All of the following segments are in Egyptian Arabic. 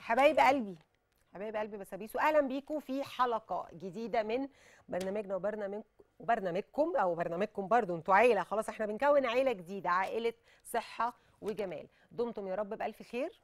حبايب قلبي حبايب قلبي بسابيسو اهلا بيكم في حلقه جديده من برنامجنا وبرنامج وبرنامجكم او برنامجكم برضو انتوا عيله خلاص احنا بنكون عيله جديده عائله صحه وجمال دمتم يا رب بالف خير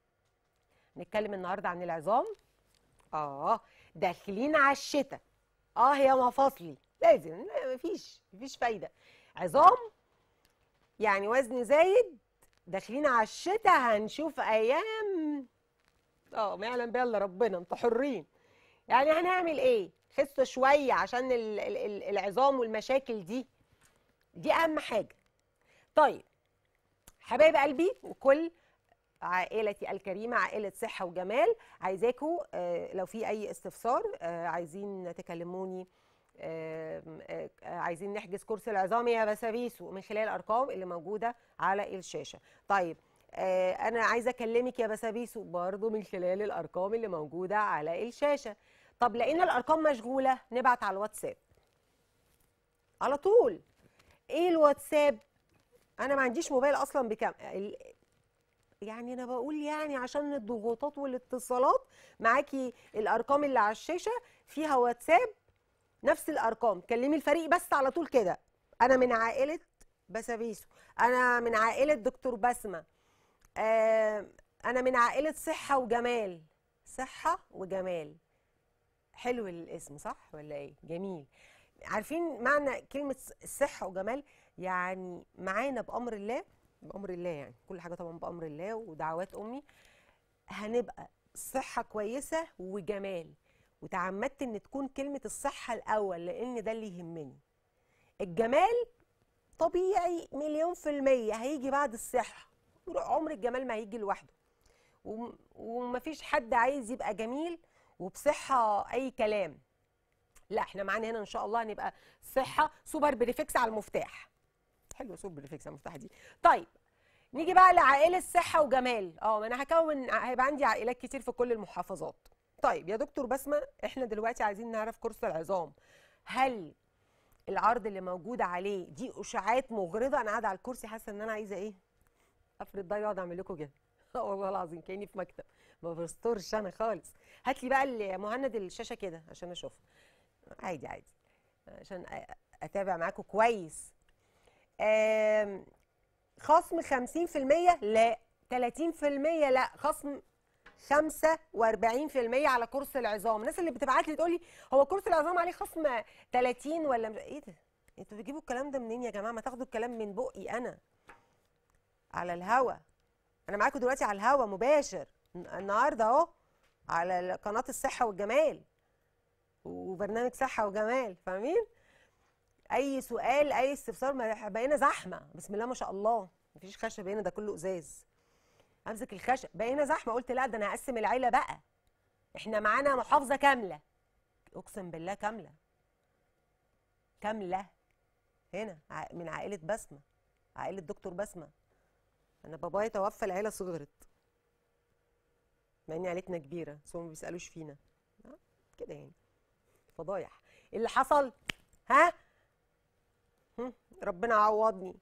نتكلم النهارده عن العظام اه داخلين على الشتاء اه هي مفاصلي لازم لا، مفيش مفيش فايده عظام يعني وزن زايد داخلين على الشتاء هنشوف ايام اه ما يعلم بها الا ربنا انتوا حرين يعني هنعمل ايه خسوا شويه عشان ال- ال- ال- العظام والمشاكل دي دي اهم حاجه طيب حبايب قلبي وكل عائلتي الكريمه عائله صحه وجمال عايزاكم آه، لو في اي استفسار آه، عايزين تكلموني آم، آه، آه، عايزين نحجز كورس العظام يا بسابيسو من خلال الارقام اللي موجوده على الشاشه طيب آه، انا عايزه اكلمك يا بسابيسو برضو من خلال الارقام اللي موجوده على الشاشه طب لقينا الارقام مشغوله نبعت على الواتساب على طول ايه الواتساب انا ما عنديش موبايل اصلا بكام ال- يعني انا بقول يعني عشان الضغوطات والاتصالات معاكي الارقام اللي على الشاشه فيها واتساب نفس الارقام كلمي الفريق بس على طول كده انا من عائله بسابيسو انا من عائله دكتور بسمه آه انا من عائله صحه وجمال صحه وجمال حلو الاسم صح ولا ايه جميل عارفين معنى كلمه صحه وجمال يعني معانا بامر الله بامر الله يعني كل حاجه طبعا بامر الله ودعوات امي هنبقى صحه كويسه وجمال وتعمدت ان تكون كلمه الصحه الاول لان ده اللي يهمني الجمال طبيعي مليون في المية هيجي بعد الصحة عمر الجمال ما هيجي لوحده وم- ومفيش حد عايز يبقى جميل وبصحة أي كلام لا احنا معانا هنا ان شاء الله هنبقى صحة سوبر بريفكس على المفتاح حلوة سوبر بريفكس على المفتاح دي طيب نيجي بقى لعائلة صحة وجمال اه ما انا هكون هيبقى عندي عائلات كتير في كل المحافظات طيب يا دكتور بسمة احنا دلوقتي عايزين نعرف كورس العظام هل العرض اللي موجود عليه دي اشاعات مغرضه انا قاعده على الكرسي حاسه ان انا عايزه ايه افرد ضي واقعد اعمل لكم كده آه والله العظيم كاني في مكتب ما بسترش انا خالص هات لي بقى ال- مهند الشاشه كده عشان اشوفها عادي عادي عشان أ- اتابع معاكم كويس آم، خصم 50% لا 30% لا خصم 45% على كورس العظام الناس اللي بتبعت لي تقول لي هو كورس العظام عليه خصم 30 ولا مش ايه ده انتوا بتجيبوا الكلام ده منين يا جماعه ما تاخدوا الكلام من بقي انا على الهوا انا معاكم دلوقتي على الهوا مباشر النهارده اهو على قناه الصحه والجمال وبرنامج صحه وجمال فاهمين اي سؤال اي استفسار ما بقينا زحمه بسم الله ما شاء الله مفيش خشب هنا ده كله ازاز امسك الخشب بقينا زحمه قلت لا ده انا هقسم العيله بقى احنا معانا محافظه كامله اقسم بالله كامله كامله هنا ع- من عائله بسمه عائله دكتور بسمه انا بابايا توفى العيله صغرت مع ان عيلتنا كبيره بس هم ما بيسالوش فينا آه، كده يعني فضايح اللي حصل ها هم، ربنا عوضني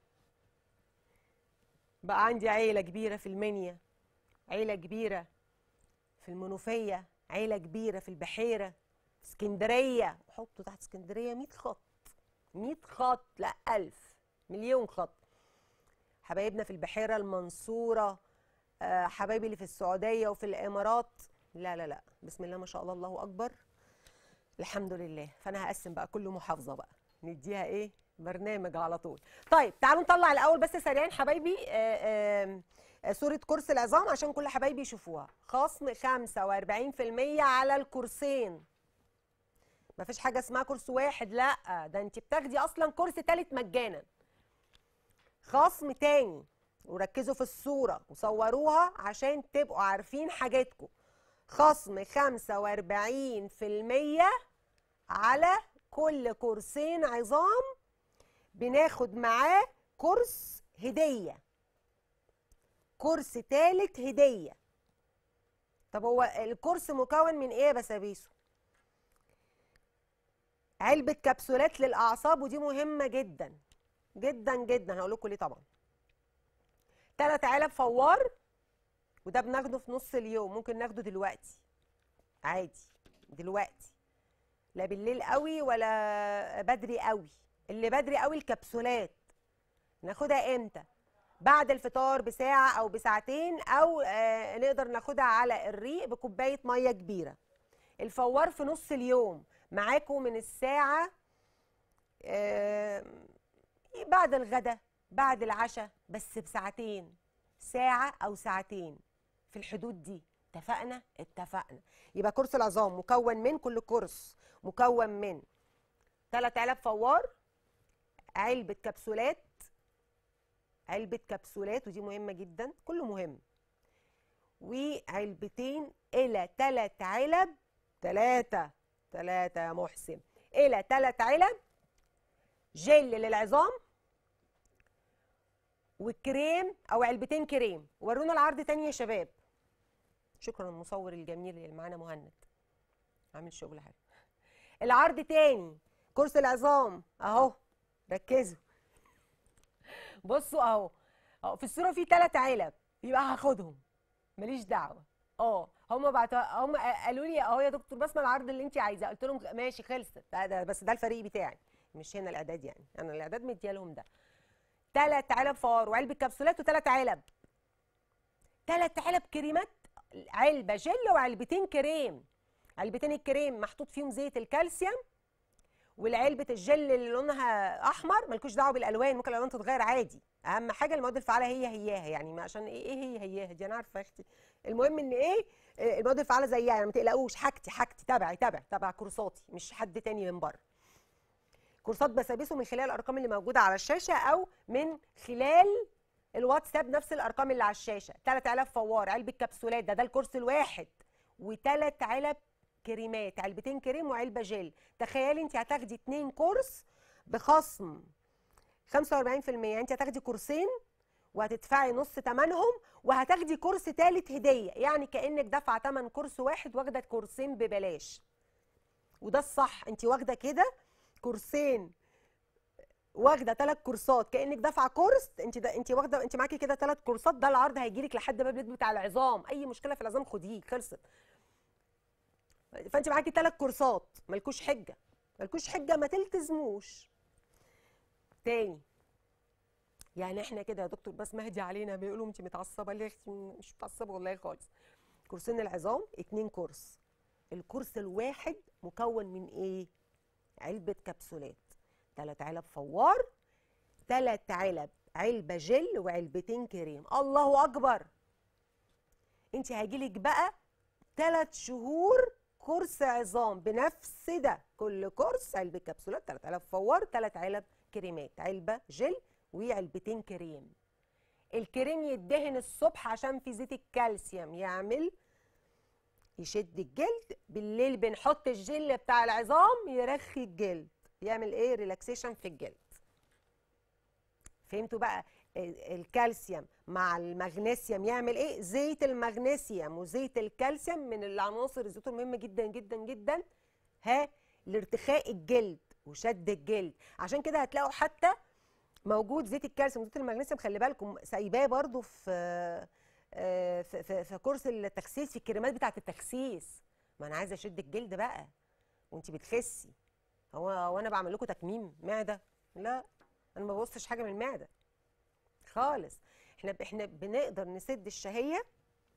بقى عندي عيلة كبيرة في المنيا عيلة كبيرة في المنوفية عيلة كبيرة في البحيرة في اسكندرية حطوا تحت اسكندرية 100 خط 100 خط لا ألف مليون خط حبايبنا في البحيرة المنصورة آه، حبايبي اللي في السعودية وفي الإمارات لا لا لا بسم الله ما شاء الله الله أكبر الحمد لله فأنا هقسم بقى كل محافظة بقى نديها إيه برنامج على طول طيب تعالوا نطلع الاول بس سريعا حبايبي آه، آم، آه، صوره كرسي العظام عشان كل حبايبي يشوفوها خصم 45% على الكورسين مفيش حاجه اسمها كورس واحد لا ده انت بتاخدي اصلا كورس تالت مجانا خصم تاني وركزوا في الصوره وصوروها عشان تبقوا عارفين حاجاتكم خصم 45% على كل كورسين عظام بناخد معاه كورس هدية كورس تالت هدية طب هو الكورس مكون من ايه يا بسابيسو علبة كبسولات للأعصاب ودي مهمة جدا جدا جدا هقول لكم ليه طبعا تلات علب فوار وده بناخده في نص اليوم ممكن ناخده دلوقتي عادي دلوقتي لا بالليل قوي ولا بدري قوي اللي بدري قوي الكبسولات ناخدها امتى بعد الفطار بساعة أو بساعتين أو آه نقدر ناخدها على الريق بكوباية مية كبيرة الفوار في نص اليوم معاكم من الساعة آه بعد الغدا بعد العشاء بس بساعتين ساعة أو ساعتين في الحدود دي اتفقنا اتفقنا يبقى كورس العظام مكون من كل كورس مكون من ثلاث علب فوار علبة كبسولات علبة كبسولات ودي مهمة جدا كله مهم وعلبتين إلى ثلاث علب ثلاثة ثلاثة يا محسن إلى ثلاث علب جل للعظام وكريم أو علبتين كريم ورونا العرض تاني يا شباب شكرا المصور الجميل اللي معانا مهند عامل شغل حلو العرض تاني كورس العظام اهو ركزوا بصوا اهو اهو في الصوره في ثلاث علب يبقى هاخدهم ماليش دعوه اه هم بعت هم قالوا لي اهو يا دكتور بسمه العرض اللي انت عايزاه قلت لهم ماشي خلصت ده, ده بس ده الفريق بتاعي مش هنا الاعداد يعني انا الاعداد مديه لهم ده ثلاث علب فار وعلبه كبسولات وثلاث علب ثلاث علب كريمات علبه جل وعلبتين كريم علبتين الكريم محطوط فيهم زيت الكالسيوم والعلبه الجل اللي لونها احمر ملكوش دعوه بالالوان ممكن الالوان تتغير عادي اهم حاجه المواد الفعاله هي هياها يعني ما عشان ايه ايه هي هياها دي انا عارفه يا اختي المهم ان ايه المواد الفعاله زيها يعني ما تقلقوش حاجتي حاجتي تبعي تبع تبع كورساتي مش حد تاني من بره كورسات بسابيسو من خلال الارقام اللي موجوده على الشاشه او من خلال الواتساب نفس الارقام اللي على الشاشه 3000 فوار علبه كبسولات ده ده الكورس الواحد وثلاث علب كريمات علبتين كريم وعلبه جل تخيلي انت هتاخدي اتنين كورس بخصم 45% يعني انت هتاخدي كورسين وهتدفعي نص ثمنهم وهتاخدي كورس ثالث هديه يعني كانك دافعه ثمن كورس واحد واخده كورسين ببلاش وده الصح انت واخده كده كورسين واخده ثلاث كورسات كانك دافعه كورس انت ده انت واخده انت معاكي كده ثلاث كورسات ده العرض هيجي لك لحد باب البيت بتاع العظام اي مشكله في العظام خديه خلصت فانت معاكي ثلاث كورسات مالكوش حجه مالكوش حجه ما تلتزموش تاني يعني احنا كده يا دكتور بس مهدي علينا بيقولوا انت متعصبه ليه مش متعصبه والله خالص كورسين العظام اتنين كورس الكورس الواحد مكون من ايه علبه كبسولات ثلاث علب فوار ثلاث علب علبه جل وعلبتين كريم الله اكبر انت هيجيلك بقى ثلاث شهور كورس عظام بنفس ده كل كورس علبه كبسولات 3000 فوار 3 علب كريمات علبه جل وعلبتين كريم الكريم يدهن الصبح عشان في زيت الكالسيوم يعمل يشد الجلد بالليل بنحط الجل بتاع العظام يرخي الجلد يعمل ايه ريلاكسيشن في الجلد فهمتوا بقى الكالسيوم مع المغنيسيوم يعمل ايه زيت المغنيسيوم وزيت الكالسيوم من العناصر الزيوت المهمه جدا جدا جدا ها لارتخاء الجلد وشد الجلد عشان كده هتلاقوا حتى موجود زيت الكالسيوم وزيت المغنيسيوم خلي بالكم سايباه برده في في, في في كورس التخسيس في الكريمات بتاعه التخسيس ما انا عايزه اشد الجلد بقى وانت بتخسي هو هو انا بعمل لكم تكميم معده لا انا ما ببصش حاجه من المعده خالص احنا احنا بنقدر نسد الشهيه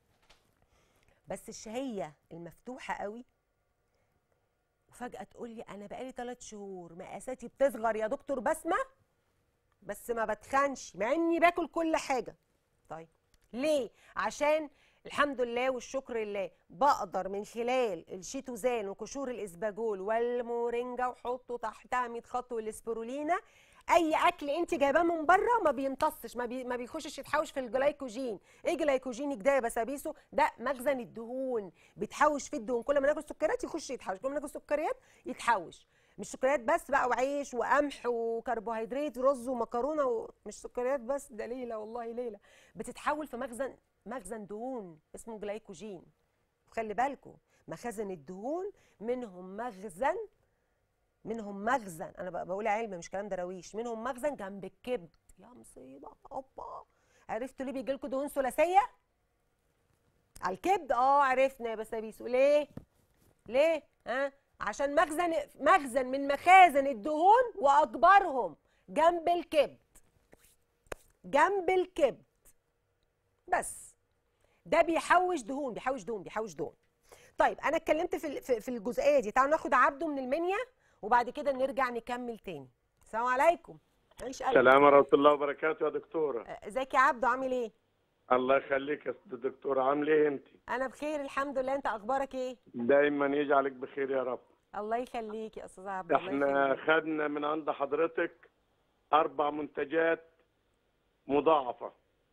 بس الشهيه المفتوحه قوي وفجاه تقول لي انا بقالي 3 شهور مقاساتي بتصغر يا دكتور بسمه بس ما بتخنش مع اني باكل كل حاجه طيب ليه عشان الحمد لله والشكر لله بقدر من خلال الشيتوزان وقشور الاسباجول والمورينجا وحطوا تحتها 100 خط والاسبرولينا اي اكل انت جايباه من بره ما بيمتصش ما, بي ما بيخشش يتحوش في الجلايكوجين ايه جلايكوجين ده يا بسابيسو ده مخزن الدهون بيتحوش في الدهون كل ما ناكل سكريات يخش يتحوش كل ما ناكل سكريات يتحوش مش سكريات بس بقى وعيش وقمح وكربوهيدرات ورز ومكرونه ومش سكريات بس ده ليله والله ليله بتتحول في مخزن مخزن دهون اسمه جلايكوجين خلي بالكم مخازن الدهون منهم مخزن منهم مخزن انا بقول علم مش كلام دراويش منهم مخزن جنب الكبد يا مصيبه اوبا عرفتوا ليه بيجي لكم دهون ثلاثيه على الكبد اه عرفنا يا بسابيسو ليه ليه ها عشان مخزن مخزن من مخازن الدهون واكبرهم جنب الكبد جنب الكبد بس ده بيحوش دهون بيحوش دهون بيحوش دهون طيب انا اتكلمت في ال- في في الجزئيه دي تعالوا ناخد عبده من المنيا وبعد كده نرجع نكمل تاني السلام عليكم عيش قلبك السلام ورحمة الله وبركاته يا دكتورة آه، ازيك يا عبده عامل ايه الله يخليك يا ست دكتورة عامل ايه انت انا بخير الحمد لله انت اخبارك ايه دايما يجعلك بخير يا رب الله يخليك يا استاذ عبده الله احنا يخليك خدنا من عند حضرتك اربع منتجات مضاعفة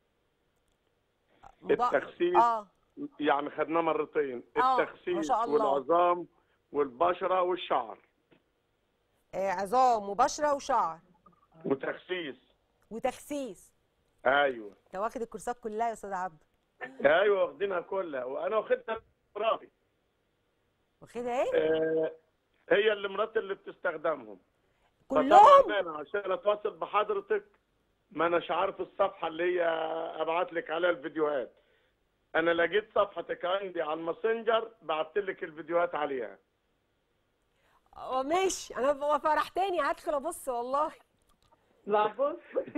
مضا- التخسيس اه يعني خدناه مرتين آه، ما التخسيس شاء الله. والعظام والبشرة والشعر آه، عظام وبشره وشعر وتخسيس وتخسيس ايوه انت واخد الكورسات كلها يا استاذ عبده ايوه واخدينها كلها وانا واخدها مراتي واخدها ايه آه، هي اللي مراتي اللي بتستخدمهم كلهم فطبعاً انا عشان اتواصل بحضرتك ما اناش عارف الصفحه اللي هي ابعت لك عليها الفيديوهات انا لقيت صفحتك عندي على الماسنجر بعت لك الفيديوهات عليها اه ماشي انا ب- فرحتني هدخل ابص والله لا بص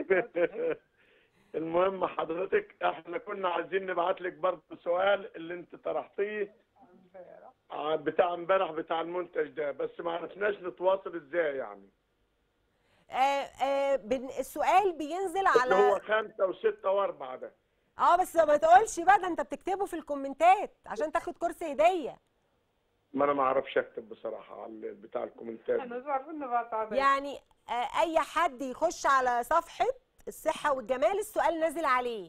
المهم حضرتك احنا كنا عايزين نبعت لك برضه سؤال اللي انت طرحتيه ع- بتاع امبارح بتاع المنتج ده بس ما عرفناش نتواصل ازاي يعني آه آه بن- السؤال بينزل اللي هو على خمسة وستة وأربعة ده اه بس ما تقولش بقى ده انت بتكتبه في الكومنتات عشان تاخد كورس هديه ما أنا ما أعرفش أكتب بصراحة على ال- بتاع الكومنتات انا مش عارفه انه بعت عليك يعني آه اي حد يخش على صفحه الصحه والجمال السؤال نازل عليه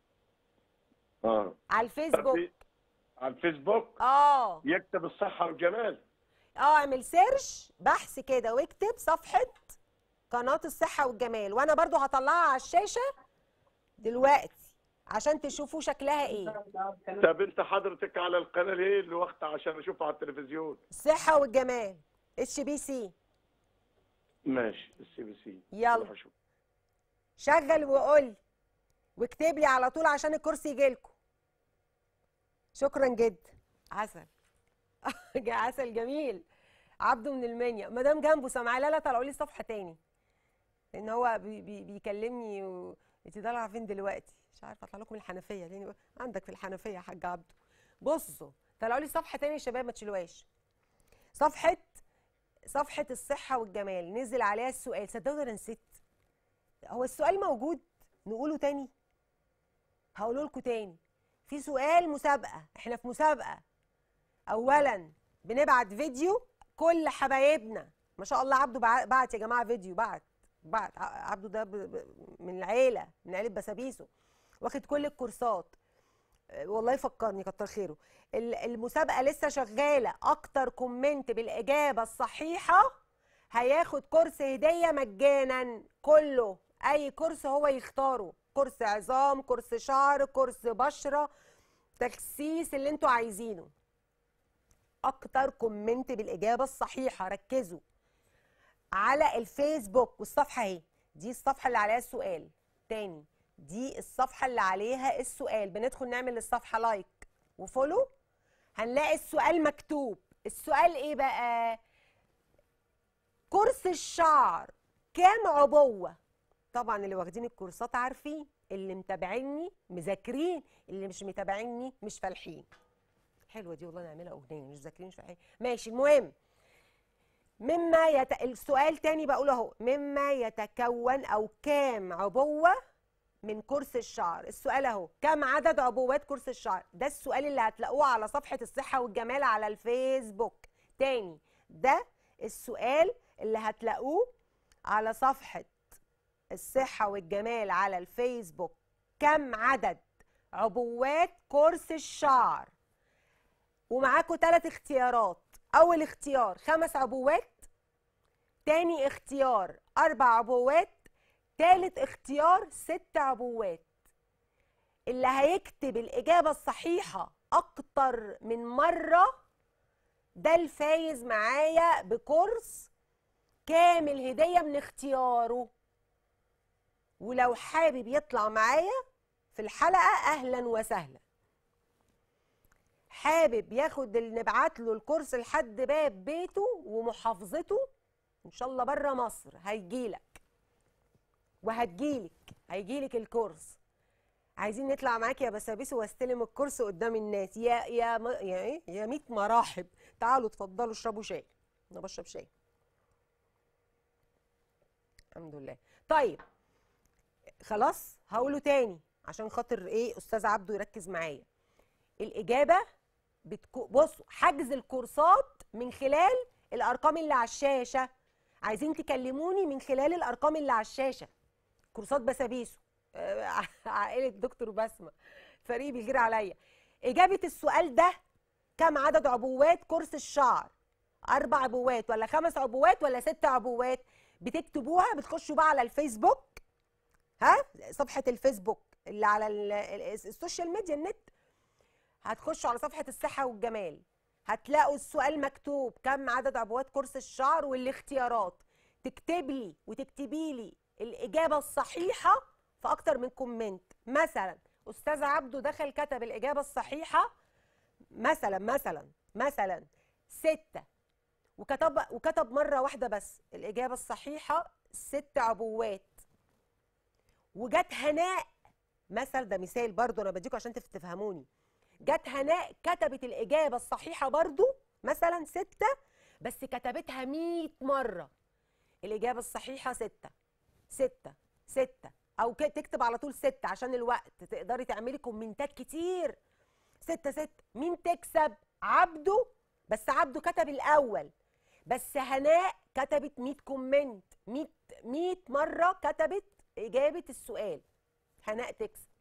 اه على الفيسبوك على الفيسبوك اه يكتب الصحة والجمال اه اعمل سيرش بحث كده واكتب صفحه قناه الصحه والجمال وانا برضو هطلعها على الشاشه دلوقتي عشان تشوفوا شكلها ايه طب أنت حضرتك على القناة إيه اللي واخدة عشان أشوفها على التلفزيون الصحه والجمال اتش بي سي ماشي السي بي سي يلا. روح أشوف. شغل وقول واكتب لي على طول عشان الكرسي يجي لكم شكرا جدا عسل جا- عسل جميل عبده من المنيا مدام جنبه سامعاه لا لا طلعوا لي صفحه تاني لان هو بي بي بيكلمني و... انت طالعه فين دلوقتي مش عارفه اطلع لكم الحنفيه لان عندك في الحنفيه يا حاج عبده بصوا طلعوا لي صفحه تاني يا شباب ما تشيلوهاش صفحه صفحه الصحه والجمال نزل عليها السؤال صدقوا انا نسيت هو السؤال موجود نقوله تاني هقوله لكم تاني في سؤال مسابقه احنا في مسابقه اولا بنبعت فيديو كل حبايبنا ما شاء الله عبده بع- بعت يا جماعه فيديو بعت بعت ع- عبده ده ب... ب... من العيله من عيله بسابيسو واخد كل الكورسات أه، والله يفكرني كتر خيره ال- المسابقه لسه شغاله اكتر كومنت بالاجابه الصحيحه هياخد كورس هديه مجانا كله اي كورس هو يختاره كورس عظام كورس شعر كورس بشره تخسيس اللي انتوا عايزينه اكتر كومنت بالاجابه الصحيحه ركزوا على الفيسبوك والصفحه اهي دي الصفحه اللي عليها السؤال تاني دي الصفحه اللي عليها السؤال بندخل نعمل للصفحه لايك وفولو هنلاقي السؤال مكتوب السؤال ايه بقى كورس الشعر كام عبوه طبعا اللي واخدين الكورسات عارفين اللي متابعيني مذاكرين اللي مش متابعيني مش فالحين حلوه دي والله نعملها اغنيه مش ذاكرين مش فالحين ماشي المهم مما يت... السؤال تاني بقوله اهو مما يتكون او كام عبوه من كورس الشعر السؤال اهو كم عدد عبوات كورس الشعر ده السؤال اللي هتلاقوه على صفحه الصحه والجمال على الفيسبوك تاني ده السؤال اللي هتلاقوه على صفحه الصحة والجمال على الفيسبوك كم عدد عبوات كورس الشعر ومعاكم ثلاث اختيارات أول اختيار خمس عبوات تاني اختيار أربع عبوات تالت اختيار ست عبوات اللي هيكتب الإجابة الصحيحة أكتر من مرة ده الفايز معايا بكورس كامل هدية من اختياره ولو حابب يطلع معايا في الحلقة أهلا وسهلا حابب ياخد اللي نبعت له الكورس لحد باب بيته ومحافظته ان شاء الله بره مصر هيجيلك وهتجيلك هيجيلك الكورس عايزين نطلع معاك يا بسابيس واستلم الكورس قدام الناس يا يا م- يا ايه يا 100 مراحب تعالوا اتفضلوا اشربوا شاي انا بشرب شاي الحمد لله طيب خلاص هقوله تاني عشان خاطر ايه استاذ عبده يركز معايا الاجابه بتكو بصوا حجز الكورسات من خلال الارقام اللي على الشاشه عايزين تكلموني من خلال الارقام اللي على الشاشه كورسات بسابيسو آه، عائله دكتور بسمه فريق بيغير عليا اجابه السؤال ده كم عدد عبوات كورس الشعر اربع عبوات ولا خمس عبوات ولا ست عبوات بتكتبوها بتخشوا بقى على الفيسبوك ها صفحه الفيسبوك اللي على ال- ال- السوشيال ميديا النت هتخشوا على صفحه الصحه والجمال هتلاقوا السؤال مكتوب كم عدد عبوات كورس الشعر والاختيارات تكتب لي وتكتبي لي الاجابه الصحيحه في اكتر من كومنت مثلا استاذ عبده دخل كتب الاجابه الصحيحه مثلا مثلا مثلا ستة وكتب وكتب مرة واحدة بس الإجابة الصحيحة ست عبوات وجت هناء مثل ده مثال برضو أنا بديكوا عشان تف- تفهموني جت هناء كتبت الإجابة الصحيحة برضو مثلا ستة بس كتبتها مية مرة الإجابة الصحيحة ستة ستة ستة أو ك- تكتب على طول ستة عشان الوقت تقدري تعملي كومنتات كتير ستة ستة مين تكسب عبده بس عبده كتب الأول بس هناء كتبت 100 كومنت 100 100 مرة كتبت إجابة السؤال هناء تكسب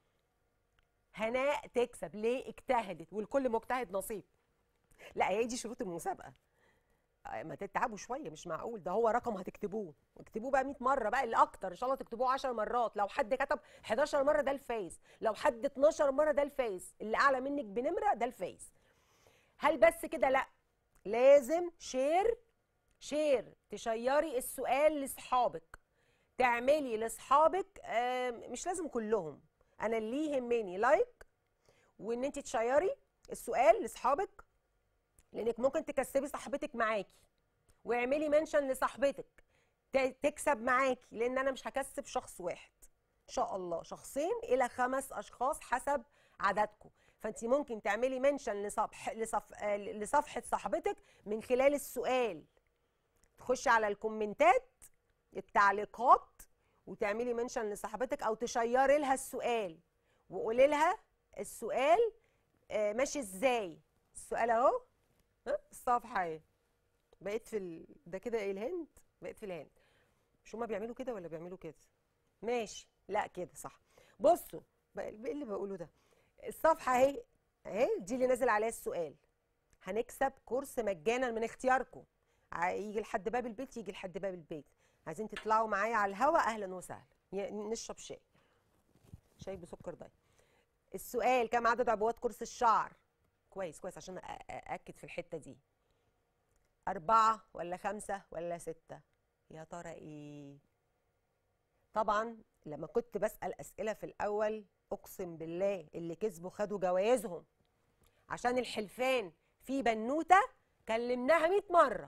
هناء تكسب ليه اجتهدت والكل مجتهد نصيب لا هي دي شروط المسابقة آه، ما تتعبوا شويه مش معقول ده هو رقم هتكتبوه اكتبوه بقى 100 مره بقى اللي اكتر ان شاء الله تكتبوه 10 مرات لو حد كتب 11 مره ده الفايز لو حد 12 مره ده الفايز اللي اعلى منك بنمره ده الفايز هل بس كده لا لازم شير شير تشيري السؤال لاصحابك تعملي لاصحابك آه، مش لازم كلهم انا اللي يهمني لايك وان انت تشيري السؤال لاصحابك لانك ممكن تكسبي صاحبتك معاكي واعملي منشن لصاحبتك ت- تكسب معاكي لان انا مش هكسب شخص واحد ان شاء الله شخصين الى خمس اشخاص حسب عددكم فانت ممكن تعملي منشن لصفح لصف آه، لصفحه صاحبتك من خلال السؤال تخشي على الكومنتات التعليقات وتعملي منشن لصاحبتك او تشيري لها السؤال وقولي لها السؤال آه، ماشي ازاي السؤال اهو ها الصفحه اهي بقيت في ال... ده كده ايه الهند بقيت في الهند مش هما بيعملوا كده ولا بيعملوا كده ماشي لا كده صح بصوا بقى- ايه اللي بقوله ده الصفحه اهي اهي دي اللي نازل عليها السؤال هنكسب كورس مجانا من اختياركم ع- يجي لحد باب البيت يجي لحد باب البيت عايزين تطلعوا معايا على الهوا اهلا وسهلا ي- نشرب شاي شاي بسكر دايت السؤال كم عدد عبوات كورس الشعر كويس كويس عشان أ- أ- أأكد في الحتة دي أربعة ولا خمسة ولا ستة يا ترى إيه طبعا لما كنت بسأل أسئلة في الأول أقسم بالله اللي كسبوا خدوا جوائزهم عشان الحلفان في بنوتة كلمناها 100 مرة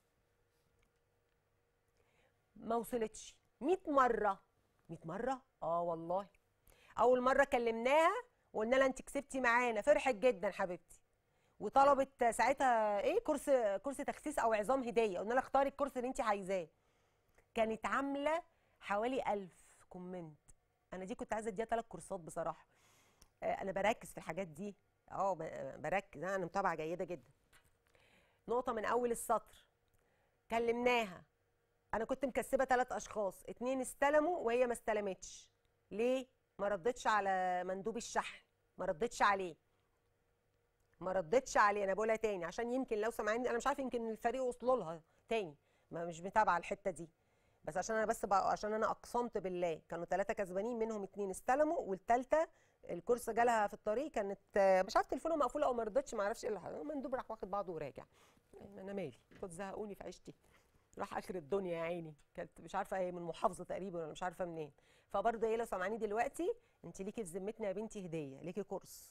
ما وصلتش 100 مرة 100 مرة اه والله أول مرة كلمناها وقلنا لها أنت كسبتي معانا فرحت جدا حبيبتي وطلبت ساعتها ايه كورس كورس تخسيس او عظام هديه قلنا لها اختاري الكورس اللي انت عايزاه كانت عامله حوالي ألف كومنت انا دي كنت عايزه اديها ثلاث كورسات بصراحه آه، انا بركز في الحاجات دي اه ب- بركز انا متابعه جيده جدا نقطه من اول السطر كلمناها انا كنت مكسبه ثلاث اشخاص اتنين استلموا وهي ما استلمتش ليه ما ردتش على مندوب الشحن ما ردتش عليه ما ردتش عليه انا بقولها تاني عشان يمكن لو سمعاني انا مش عارفه يمكن الفريق وصلوا لها تاني ما مش متابعه الحته دي بس عشان انا بس بقى عشان انا اقسمت بالله كانوا ثلاثه كسبانين منهم اتنين استلموا والثالثه الكورس جالها في الطريق كانت آه، مش عارفه تليفونه مقفول او ما رضتش ما اعرفش ايه اللي حصل المندوب راح واخد بعضه وراجع انا مالي كنت زهقوني في عيشتي راح اخر الدنيا يا عيني كانت مش عارفه ايه من محافظه تقريبا ولا مش عارفه منين فبرضه ايه لو سامعاني دلوقتي انت ليكي في ذمتنا يا بنتي هديه ليكي كورس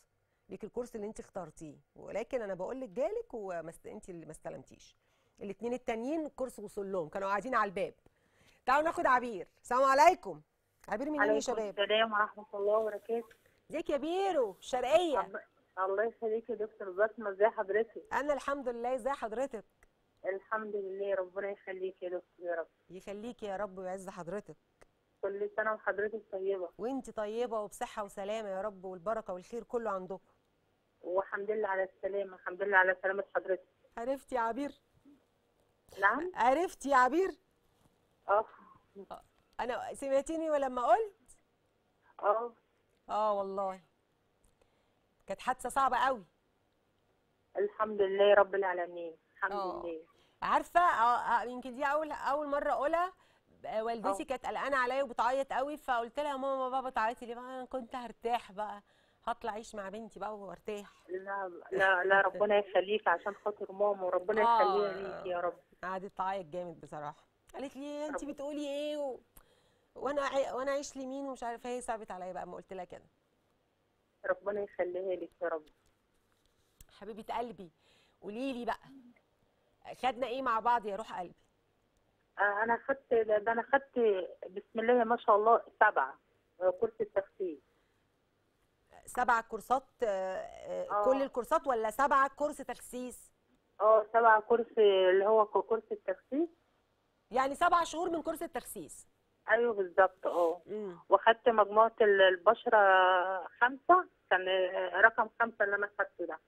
ليك الكورس اللي انت اخترتيه ولكن انا بقول لك جالك ومست... انت اللي ما استلمتيش الاثنين التانيين الكورس وصل لهم كانوا قاعدين على الباب تعالوا ناخد عبير السلام عليكم عبير منين يا عليكم شباب السلام ورحمة الله وبركاته ازيك يا بيرو الشرقيه الله- الله يخليك يا دكتور بسمة ازي حضرتك انا الحمد لله ازي حضرتك الحمد لله ربنا يخليك يا دكتور يا رب يخليكي يا رب ويعز حضرتك كل سنة وحضرتك طيبة وانت طيبه وبصحه وسلامه يا رب والبركه والخير كله عندكم والحمد لله على السلامة الحمد لله على سلامة حضرتك عرفتي يا عبير نعم عرفتي يا عبير اه انا سمعتيني ولما قلت اه اه والله كانت حادثه صعبه قوي الحمد لله رب العالمين الحمد آه. لله عارفه اه آه، يمكن دي اول اول مره اقولها آه، والدتي آه. كانت قلقانه عليا وبتعيط قوي فقلت لها يا ماما بابا تعيطي ليه بقى انا كنت هرتاح بقى هطلع اعيش مع بنتي بقى وارتاح لا لا لا ربنا يخليك عشان خاطر ماما وربنا آه. يخليها ليك يا رب قعدت تعيط جامد بصراحه قالت لي انت بتقولي ايه و... وانا عي... وانا عايش لمين ومش عارفه هي صعبت عليا بقى ما قلت لها كده ربنا يخليها لك يا رب حبيبه قلبي قولي لي بقى خدنا ايه مع بعض يا روح قلبي آه، انا خدت ده ده انا خدت بسم الله ما شاء الله سبعة آه، كورس التخسيس سبع كورسات آه، آه، آه. كل الكورسات ولا سبعة كورس تخسيس اه سبعة كورس اللي هو كورس التخسيس يعني سبع شهور من كورس التخسيس ايوه بالظبط اه امم واخدت مجموعة ال- البشرة خمسة كان رقم خمسة اللي انا خدته ده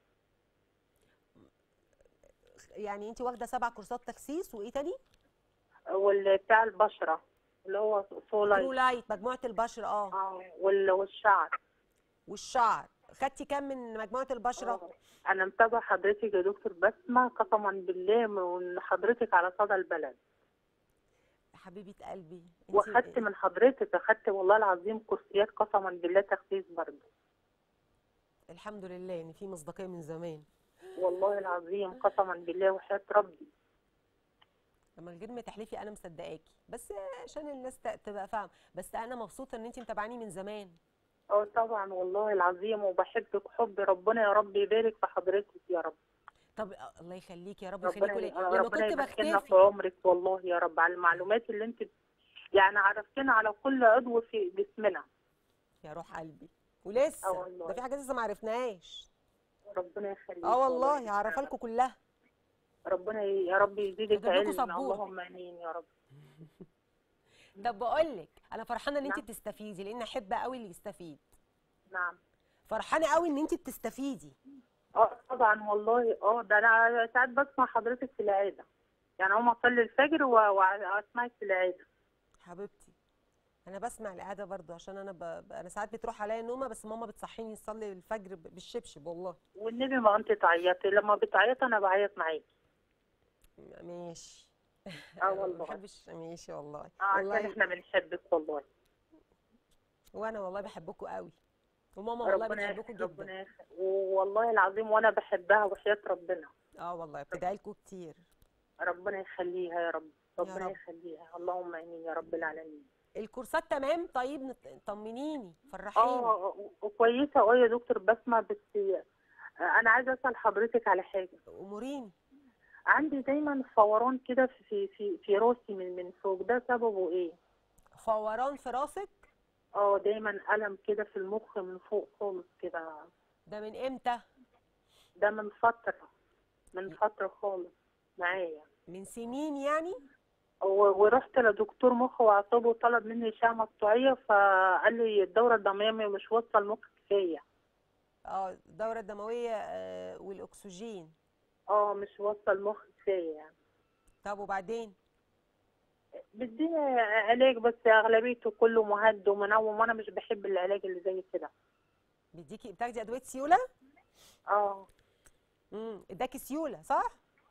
يعني انت واخده سبع كورسات تخسيس وايه تاني والبتاع البشرة اللي هو ترو سولايت لايت مجموعه البشره اه اه وال- والشعر والشعر خدتي كام من مجموعه البشره آه. انا متابعة حضرتك يا دكتور بسمة قسما بالله من حضرتك على صدى البلد حبيبه قلبي انت واخدت من حضرتك اخدت والله العظيم كورسيات قسما بالله تخسيس برضه الحمد لله ان في مصداقيه من زمان والله العظيم قسما بالله وحياة ربي لما غير ما تحلفي انا مصدقاكي بس عشان الناس ت- تبقى فاهمه بس انا مبسوطه ان انت متابعاني من زمان اه طبعا والله العظيم وبحبك حب ربنا يا رب يبارك في حضرتك يا رب طب آه، الله يخليك يا رب ربنا يخليك ليه آه، لما ربنا كنت يباركنا في بختفي عمرك والله يا رب على المعلومات اللي انت يعني عرفتنا على كل عضو في جسمنا يا روح قلبي ولسه اه والله. ده في حاجات لسه ما عرفناهاش ربنا يخليك اه والله هعرفها لكم كلها ربنا ي- يا رب يزيدك أجيب لكم علم سبورة. اللهم امين يا رب طب بقول لك انا فرحانه ان انت نعم. بتستفيدي لان احب قوي اللي يستفيد نعم فرحانه قوي ان انت بتستفيدي اه طبعا والله اه ده انا ساعات بسمع حضرتك في العياده يعني اقوم اصلي الفجر و- واسمعك في العياده حبيبتي انا بسمع القعده برضو عشان انا ب... ب- انا ساعات بتروح عليا نومه بس ماما بتصحيني اصلي الفجر ب- بالشبشب والله والنبي ما انت تعيطي لما بتعيطي انا بعيط معاكي م- ماشي اه والله. ما بحبش ماشي والله اه عشان والله احنا بنحبك والله وانا والله بحبكم قوي وماما والله ربنا بتحبكم جدا ربنا يخ- والله العظيم وانا بحبها وحياة ربنا اه والله بتدعي لكم كتير ربنا يخليها يا رب ربنا رب. يخليها اللهم امين يا رب العالمين الكورسات تمام طيب نط- طمنيني فرحيني اه وكويسه اه يا دكتور بسمع بس آه، انا عايزه اسال حضرتك على حاجه اموريني عندي دايما فوران كده في في في, في راسي من من فوق ده سببه ايه فوران في راسك اه دايما الم كده في المخ من فوق خالص كده ده من امتى ده من فتره من فتره خالص معايا من سنين يعني و- ورحت لدكتور مخ واعصاب وطلب مني اشعه مقطعيه فقال لي الدوره الدمويه مش واصله المخ كفايه اه الدوره الدمويه آه والاكسجين اه مش واصله المخ كفايه يعني طب وبعدين بديني علاج بس اغلبيته كله مهد ومنوم وانا مش بحب العلاج اللي زي كده بيديكي بتاخدي ادويه سيوله اه امم اداكي سيوله صح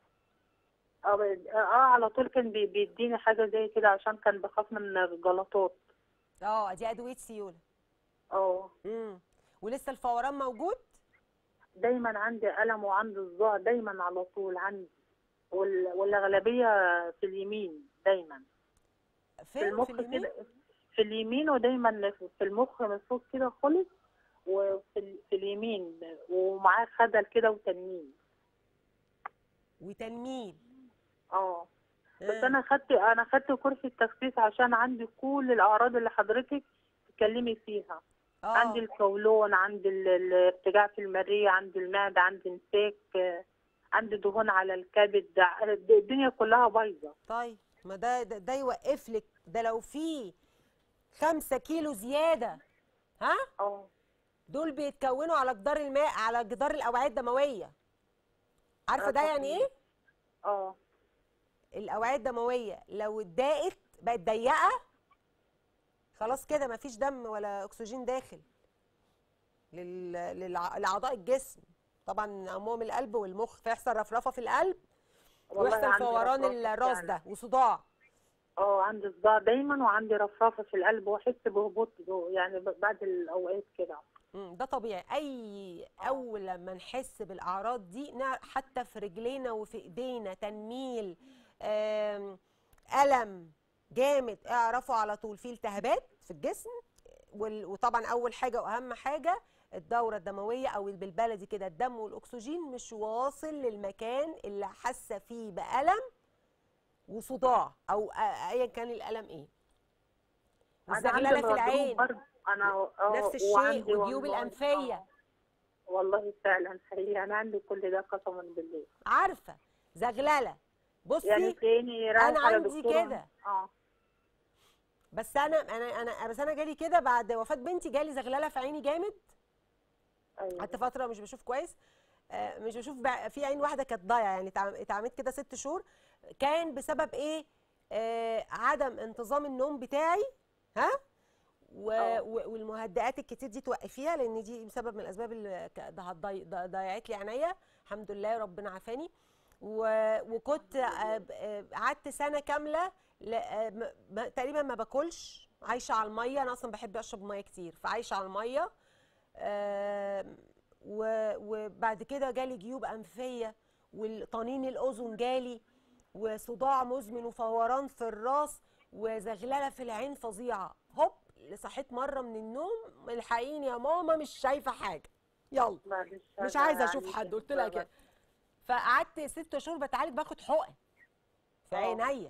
اه ب- اه على طول كان بي- بيديني حاجه زي كده عشان كان بخاف من الجلطات اه دي ادويه سيوله اه امم ولسه الفوران موجود دايما عندي الم وعندي صداع دايما على طول عندي وال- والاغلبيه في اليمين دايما في فين المخ في اليمين كده في اليمين ودايما في المخ من فوق كده خالص وفي ال- في اليمين ومعاه خدل كده وتنميل وتنميل اه بس آه. انا خدت انا خدت كورس التخسيس عشان عندي كل الاعراض اللي حضرتك تتكلمي فيها اه عندي القولون عندي ال- الارتجاع في المريء عندي المعده عندي انساك آه، عندي دهون على الكبد ع- الدنيا كلها بايظه طيب ما ده ده, ده يوقف لك ده لو في خمسة كيلو زيادة ها اه دول بيتكونوا على جدار الماء على جدار الأوعية الدموية عارفة ده يعني ايه؟ اه الأوعية الدموية لو اتضاقت بقت ضيقة خلاص كده مفيش دم ولا أكسجين داخل لل... للع... لأعضاء الجسم طبعا أمام القلب والمخ فيحصل رفرفة في القلب والله ويحصل عندي فوران رفرفة الراس فعلا. ده وصداع اه عندي صداع دايما وعندي رفرفه في القلب واحس بهبوط جو- يعني ب- بعد الاوقات كده مم، ده طبيعي اي اول لما نحس بالاعراض دي نع- حتى في رجلينا وفي ايدينا تنميل آم، الم جامد اعرفوا على طول في التهابات في الجسم وال- وطبعا اول حاجه واهم حاجه الدوره الدمويه او بالبلدي كده الدم والاكسجين مش واصل للمكان اللي حاسه فيه بالم وصداع او آ- ايا كان الالم ايه أنا عندي والزغلله في الغضروف العين برضه انا اه نفس الشيء وعندي وجيوب والله- الانفيه آه. والله فعلا حقيقي انا عندي كل ده قسما بالله عارفه زغلله بصي يعني تلاقيني رايحه أنا عندي لدكتورة- كده. اه بس انا انا انا بس انا جالي كده بعد وفاه بنتي جالي زغلله في عيني جامد ايوه قعدت فتره مش بشوف كويس آه، مش بشوف بقى- في عين واحده كانت ضايعه يعني اتعم- اتعملت كده ست شهور كان بسبب ايه آه عدم انتظام النوم بتاعي ها و... آه. و- والمهدئات الكتير دي توقفيها لان دي سبب من الاسباب اللي ك- ده هتضي- ده- ضيعت لي عينيا الحمد لله ربنا عافاني و... وكنت آه، ب- آه، قعدت سنه كامله ل... آه، م- م- تقريبا ما باكلش عايشه على الميه انا اصلا بحب اشرب ميه كتير فعايشه على الميه آم، و- وبعد كده جالي جيوب انفيه والطنين الاذن جالي وصداع مزمن وفوران في الراس وزغلله في العين فظيعه هوب صحيت مره من النوم الحقيني يا ماما مش شايفه حاجه يلا معلش مش أنا عايزه اشوف عندي حد قلت لها كده. كده فقعدت ست شهور بتعالج باخد حقن في آه. عينيا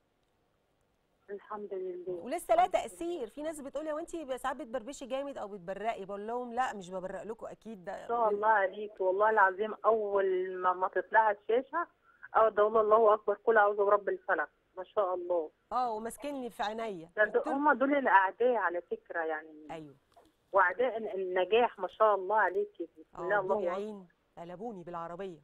الحمد لله ولسه لا تاثير في ناس بتقول لي هو انت ساعات بتبربشي جامد او بتبرقي بقول لهم لا مش ببرق لكم اكيد ده ما شاء الله عليك والله العظيم اول ما ما تطلع الشاشه اقعد اقول الله اكبر كل اعوذ برب الفلق ما شاء الله اه وماسكني في عينيا ده قلت دول- له- هم دول الاعداء على فكره يعني ايوه واعداء ال- النجاح ما شاء الله عليكي بسم الله اه الله ادوني أكبر. عين قلبوني بالعربيه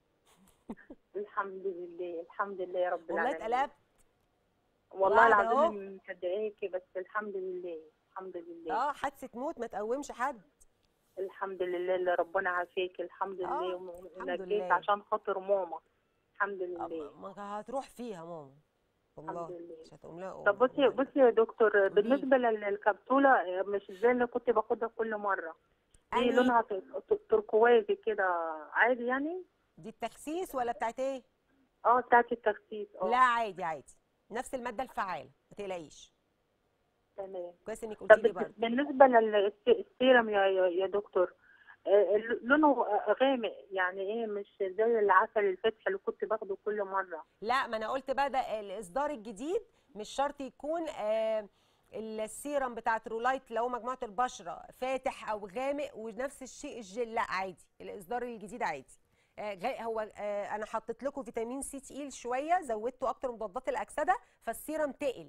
الحمد لله الحمد لله يا رب والله العالمين اتقلبت والله وقاعدة أهو. العظيم مصدقاكي بس الحمد لله الحمد لله اه حادثه موت ما تقومش حد الحمد لله اللي ربنا عافاك الحمد آه، لله الحمد ونجيت لله. عشان خاطر ماما الحمد آه، لله ما هتروح فيها ماما والله لله. مش هتقوم لها طب بصي بصي يا دكتور قوليلي. بالنسبه لل- للكبسوله مش زي اللي كنت باخدها كل مره دي أنهي؟ لونها ت- ت- تركوازي كده عادي يعني دي التخسيس ولا بتاعت ايه اه بتاعت التخسيس اه لا عادي عادي نفس الماده الفعاله ما تقلقيش تمام كويس انك طب قلتي لي برضه بالنسبه للسيرم يا يا يا دكتور آه، لونه غامق يعني ايه مش زي العسل الفتح اللي كنت باخده كل مره لا ما انا قلت بقى ده الاصدار الجديد مش شرط يكون آه السيرم بتاعت رولايت لو مجموعه البشره فاتح او غامق ونفس الشيء الجل لا عادي الاصدار الجديد عادي آه غا- هو آه انا حطيت لكم فيتامين سي تقيل شويه زودته اكتر من مضادات الاكسده فالسيرم تقل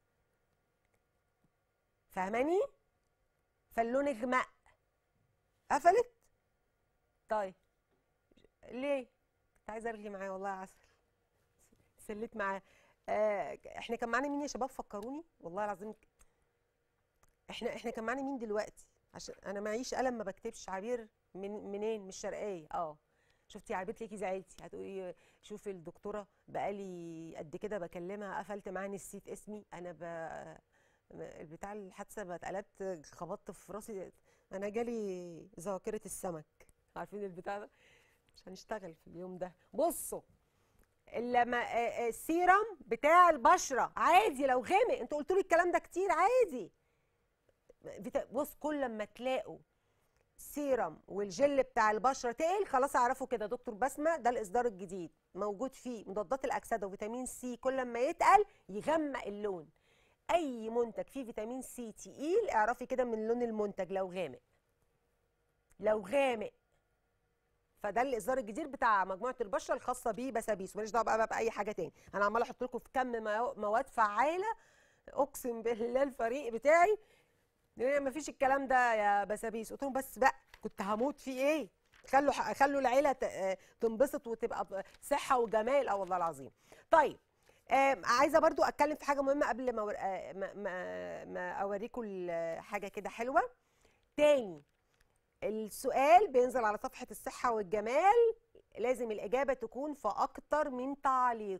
فاهماني فاللون اغمق قفلت طيب ليه كنت عايزه ارغي معاه والله عسل سليت معاه آه احنا كان معانا مين يا شباب فكروني والله العظيم احنا احنا كان معانا مين دلوقتي عشان انا معيش قلم ما بكتبش عبير من منين من الشرقيه اه شفتي عبير ليكي زعلتي هتقولي شوفي الدكتوره بقالي قد كده بكلمها قفلت معاها نسيت اسمي انا ب البتاع الحادثه بقى اتقلبت خبطت في راسي انا جالي ذاكره السمك عارفين البتاع ده مش هنشتغل في اليوم ده بصوا لما آه، آه، السيرم بتاع البشره عادي لو غامق انتوا قلتوا لي الكلام ده كتير عادي فيتا- بص كل لما تلاقوا سيرم والجل بتاع البشره تقل خلاص اعرفوا كده دكتور بسمه ده الاصدار الجديد موجود فيه مضادات الاكسده وفيتامين سي كل ما يتقل يغمق اللون اي منتج فيه فيتامين سي تقيل اعرفي كده من لون المنتج لو غامق لو غامق فده الاصدار الجديد بتاع مجموعه البشره الخاصه بيه بسابيس ماليش دعوه بقى باي حاجه تاني انا عماله احط لكم في كم مو- مواد فعاله اقسم بالله الفريق بتاعي ما فيش الكلام ده يا بسابيس قلت لهم بس بقى كنت هموت في ايه خلوا ح- خلوا العيله ت- آه، تنبسط وتبقى ب- صحه وجمال اه والله العظيم طيب آم، عايزه برضو اتكلم في حاجه مهمه قبل ما أور- آه، ما, ما, ما اوريكم ال- حاجه كده حلوه تاني السؤال بينزل على صفحه الصحه والجمال لازم الاجابه تكون في اكتر من تعليق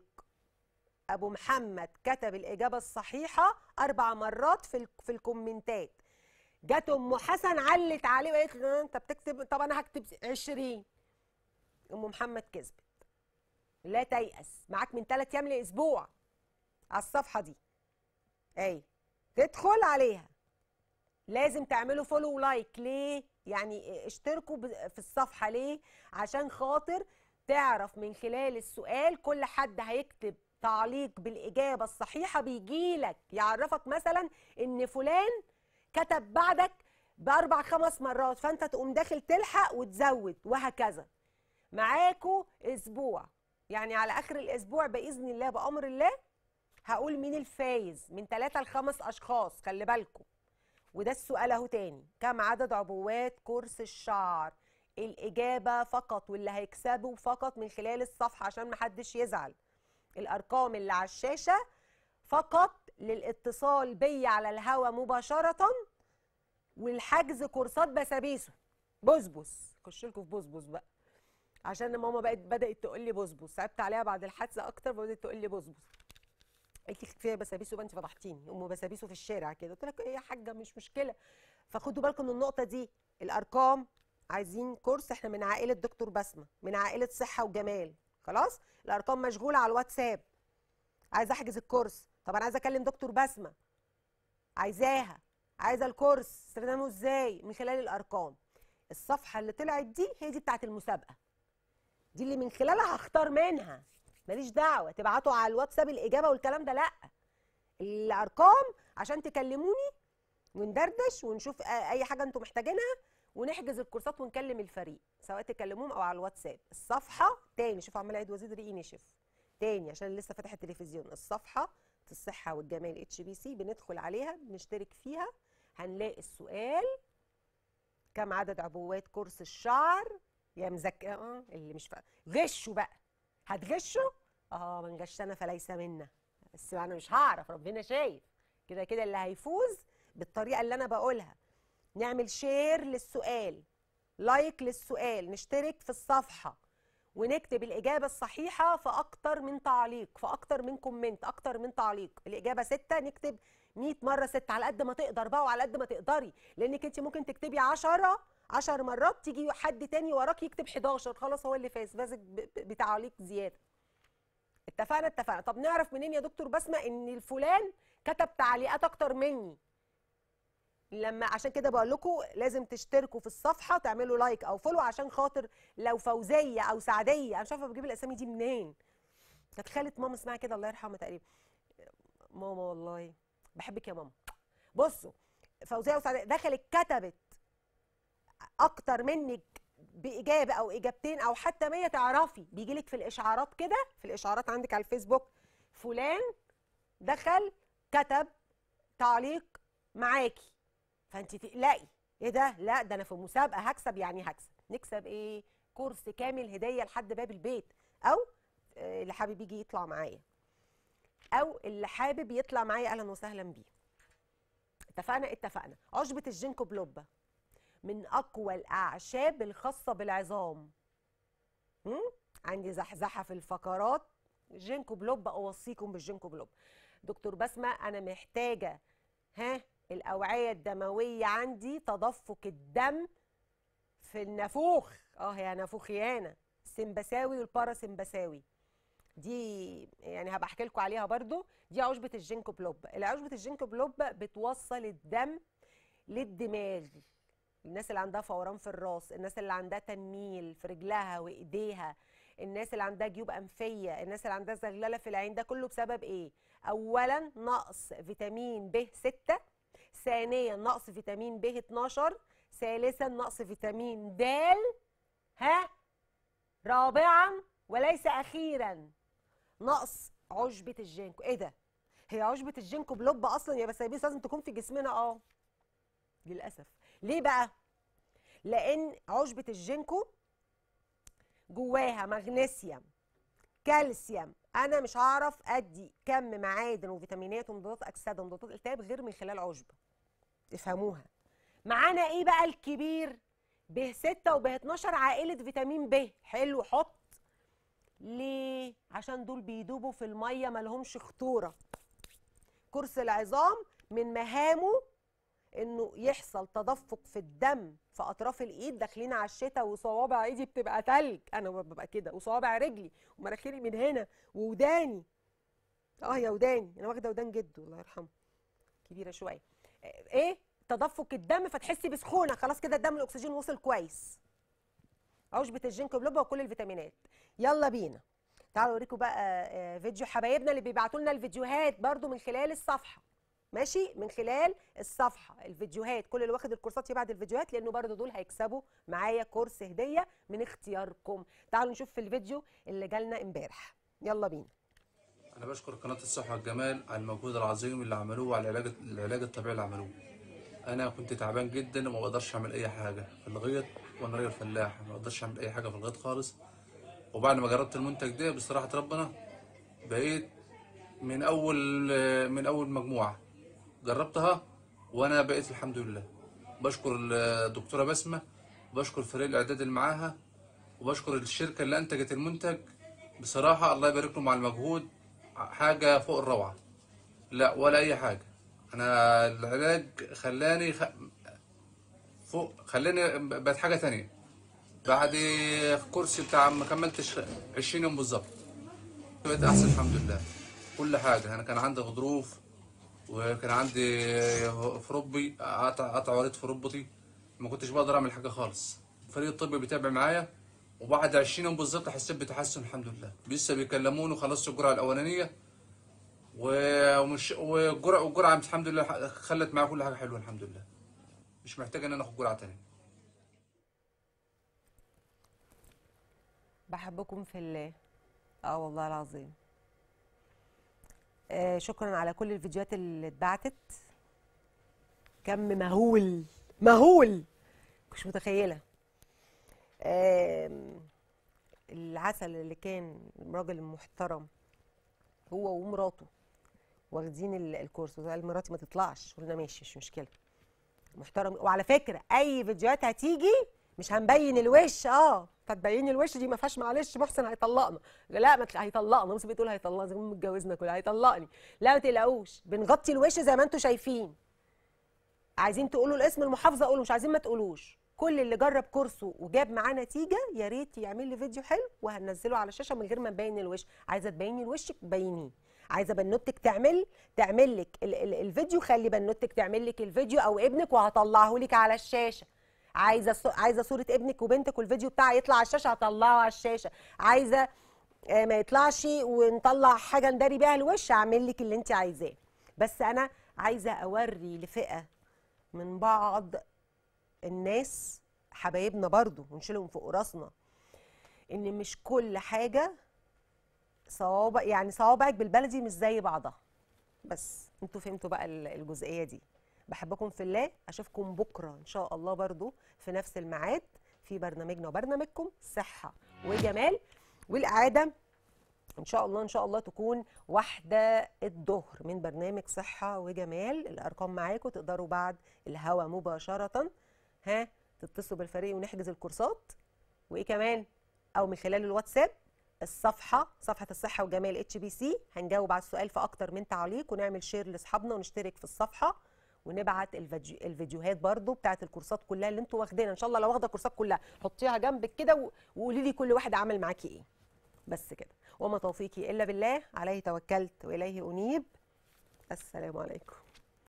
ابو محمد كتب الاجابه الصحيحه اربع مرات في ال- في الكومنتات جت ام حسن علت عليه وقالت له انت بتكتب طب انا هكتب 20 ام محمد كسبت لا تيأس معاك من ثلاث ايام لاسبوع على الصفحه دي اي تدخل عليها لازم تعملوا فولو ولايك ليه يعني اشتركوا ب- في الصفحه ليه عشان خاطر تعرف من خلال السؤال كل حد هيكتب تعليق بالاجابه الصحيحه بيجيلك يعرفك مثلا ان فلان كتب بعدك باربع خمس مرات فانت تقوم داخل تلحق وتزود وهكذا معاكوا اسبوع يعني على اخر الاسبوع باذن الله بامر الله هقول مين الفايز من ثلاثة لخمس اشخاص خلي بالكم وده السؤال اهو تاني كم عدد عبوات كورس الشعر الاجابه فقط واللي هيكسبوا فقط من خلال الصفحه عشان محدش يزعل الارقام اللي على الشاشه فقط للاتصال بي على الهوا مباشره والحجز كورسات بسابيسو بسبس خش لكم في بسبس بقى عشان ماما بقت بدات تقول لي بسبس صعبت عليها بعد الحادثه اكتر بدات تقول لي بسبس قالت لي كفايه بسابيسو بقى انت فضحتيني ام بسابيسو في الشارع كده قلت لك ايه يا حاجه مش مشكله فخدوا بالكم من النقطه دي الارقام عايزين كورس احنا من عائله دكتور بسمه من عائله صحه وجمال خلاص الارقام مشغوله على الواتساب عايزه احجز الكورس طب انا عايزه اكلم دكتور بسمه عايزاها عايزه الكورس استخدامه ازاي من خلال الارقام الصفحه اللي طلعت دي هي دي بتاعت المسابقه دي اللي من خلالها هختار منها ماليش دعوه تبعتوا على الواتساب الاجابه والكلام ده لا الارقام عشان تكلموني وندردش ونشوف آه، اي حاجه انتم محتاجينها ونحجز الكورسات ونكلم الفريق سواء تكلموهم او على الواتساب الصفحه تاني شوف عمال اعيد وزيد ريقي نشف تاني عشان لسه فاتح التلفزيون الصفحه الصحه والجمال اتش بي سي بندخل عليها بنشترك فيها هنلاقي السؤال كم عدد عبوات كورس الشعر يا مذاكره اه اللي مش فاهم غشوا بقى هتغشوا اه من غشنا فليس منا بس انا مش هعرف ربنا شايف كده كده اللي هيفوز بالطريقه اللي انا بقولها نعمل شير للسؤال لايك للسؤال نشترك في الصفحه ونكتب الإجابة الصحيحة في أكتر من تعليق في أكتر من كومنت أكتر من تعليق الإجابة ستة نكتب 100 مرة ستة على قد ما تقدر بقى وعلى قد ما تقدري لأنك أنت ممكن تكتبي 10 10 مرات تيجي حد تاني وراك يكتب 11 خلاص هو اللي فاز فاز ب- ب- بتعليق زيادة اتفقنا اتفقنا طب نعرف منين يا دكتور بسمة إن الفلان كتب تعليقات أكتر مني لما عشان كده بقول لكم لازم تشتركوا في الصفحه تعملوا لايك او فولو عشان خاطر لو فوزيه او سعديه انا مش عارفه بجيب الاسامي دي منين كانت خاله ماما اسمها كده الله يرحمها تقريبا ماما والله بحبك يا ماما بصوا فوزيه وسعديه دخلت كتبت اكتر منك باجابه او اجابتين او حتى 100 تعرفي بيجي لك في الاشعارات كده في الاشعارات عندك على الفيسبوك فلان دخل كتب تعليق معاكي فانت تقلقي ايه ده لا ده انا في مسابقه هكسب يعني هكسب نكسب ايه كورس كامل هديه لحد باب البيت او آه، اللي حابب يجي يطلع معايا او اللي حابب يطلع معايا اهلا وسهلا بيه اتفقنا اتفقنا عشبه الجينكو بلوبا من اقوى الاعشاب الخاصه بالعظام هم؟ عندي زحزحه في الفقرات جينكو بلوبا اوصيكم بالجينكو بلوبا دكتور بسمه انا محتاجه ها الاوعيه الدمويه عندي تدفق الدم في النافوخ اه يا نافوخيانا السمبساوي والباراسمبساوي دي يعني هبقى احكي لكم عليها برضو دي عشبه الجينكو بلوبا العشبه الجينكو بلوبا بتوصل الدم للدماغ الناس اللي عندها فوران في الراس الناس اللي عندها تنميل في رجلها وايديها الناس اللي عندها جيوب انفيه الناس اللي عندها زغلله في العين ده كله بسبب ايه اولا نقص فيتامين ب 6 ثانيا نقص فيتامين ب 12 ثالثا نقص فيتامين د ها رابعا وليس اخيرا نقص عشبه الجينكو ايه ده هي عشبه الجينكو بلوب اصلا يا بسايبيس لازم تكون في جسمنا اه للاسف ليه بقى لان عشبه الجينكو جواها مغنيسيوم كالسيوم انا مش هعرف ادي كم معادن وفيتامينات ومضادات اكسده ومضادات التهاب غير من خلال عشبه افهموها معانا ايه بقى الكبير ب 6 وب 12 عائله فيتامين ب حلو حط ليه عشان دول بيدوبوا في الميه مالهمش خطوره كرسي العظام من مهامه انه يحصل تدفق في الدم في اطراف الايد داخلين على الشتاء وصوابع ايدي بتبقى تلج انا ببقى كده وصوابع رجلي ومناخيري من هنا ووداني اه يا وداني انا واخده ودان جده الله يرحمه كبيره شويه ايه تدفق الدم فتحسي بسخونه خلاص كده الدم الاكسجين وصل كويس عشبه الجينك بلوبا وكل الفيتامينات يلا بينا تعالوا اوريكم بقى آه، فيديو حبايبنا اللي بيبعتوا لنا الفيديوهات برضو من خلال الصفحه ماشي من خلال الصفحه الفيديوهات كل اللي واخد الكورسات يبعت الفيديوهات لانه برضو دول هيكسبوا معايا كورس هديه من اختياركم تعالوا نشوف في الفيديو اللي جالنا امبارح يلا بينا أنا بشكر قناة الصحة والجمال على المجهود العظيم اللي عملوه وعلى العلاج العلاج الطبيعي اللي عملوه. أنا كنت تعبان جدا وما بقدرش أعمل أي حاجة في الغيط وأنا راجل فلاح ما بقدرش أعمل أي حاجة في الغيط خالص. وبعد ما جربت المنتج ده بصراحة ربنا بقيت من أول من أول مجموعة جربتها وأنا بقيت الحمد لله. بشكر الدكتورة بسمة بشكر فريق الإعداد اللي معاها وبشكر الشركة اللي أنتجت المنتج بصراحة الله يبارك لهم على المجهود حاجة فوق الروعة لا ولا أي حاجة أنا العلاج خلاني خ... فوق خلاني بقت حاجة تانية بعد كورس بتاع ما كملتش 20 يوم بالظبط بقيت أحسن الحمد لله كل حاجة أنا كان عندي غضروف وكان عندي في ربي قطع قطع وريد في ركبتي ما كنتش بقدر أعمل حاجة خالص الفريق الطبي بيتابع معايا وبعد 20 يوم بالظبط حسيت بتحسن الحمد لله لسه بيكلموني وخلصت الجرعه الاولانيه و- ومش والجرعه والجرعه الحمد لله خلت معايا كل حاجه حلوه الحمد لله مش محتاج ان انا اخد جرعه تانية بحبكم في الله اه والله العظيم آه شكرا على كل الفيديوهات اللي اتبعتت كم مهول مهول مش متخيله آم، العسل اللي كان الراجل المحترم هو ومراته واخدين ال- الكورس وقال مراتي ما تطلعش قلنا ماشي مش مشكله محترم وعلى فكره اي فيديوهات هتيجي مش هنبين الوش اه فتبين الوش دي ما فيهاش معلش محسن هيطلقنا لا ما تلا- هيطلقنا بص بتقول هيطلقنا زي ما متجوزنا كلها هيطلقني لا ما تقلقوش بنغطي الوش زي ما انتم شايفين عايزين تقولوا الاسم المحافظه قولوا مش عايزين ما تقولوش كل اللي جرب كورسه وجاب معاه نتيجه يا ريت يعمل لي فيديو حلو وهنزله على الشاشه من غير ما نبين الوش عايزه تبيني وشك بينيه عايزه بنوتك تعمل تعمل لك ال ال الفيديو خلي بنوتك تعمل لك الفيديو او ابنك وهطلعه لك على الشاشه عايزه صو- عايزه صوره ابنك وبنتك والفيديو بتاعها يطلع على الشاشه هطلعه على الشاشه عايزه آه، ما يطلعش ونطلع حاجه نداري بيها الوش اعمل لك اللي انت عايزاه بس انا عايزه اوري لفئه من بعض الناس حبايبنا برضو ونشيلهم فوق راسنا ان مش كل حاجه صوابع يعني صوابعك بالبلدي مش زي بعضها بس انتوا فهمتوا بقى ال- الجزئيه دي بحبكم في الله اشوفكم بكره ان شاء الله برضو في نفس الميعاد في برنامجنا وبرنامجكم صحه وجمال والاعاده ان شاء الله ان شاء الله تكون واحده الظهر من برنامج صحه وجمال الارقام معاكم تقدروا بعد الهوا مباشره ها تتصلوا بالفريق ونحجز الكورسات وايه كمان او من خلال الواتساب الصفحه صفحه الصحه وجمال اتش بي سي هنجاوب على السؤال في اكتر من تعليق ونعمل شير لاصحابنا ونشترك في الصفحه ونبعت الفيديو الفيديوهات برضو بتاعت الكورسات كلها اللي انتوا واخدينها ان شاء الله لو واخده الكورسات كلها حطيها جنبك كده و- وقولي لي كل واحد عمل معاكي ايه بس كده وما توفيقي الا بالله عليه توكلت واليه انيب السلام عليكم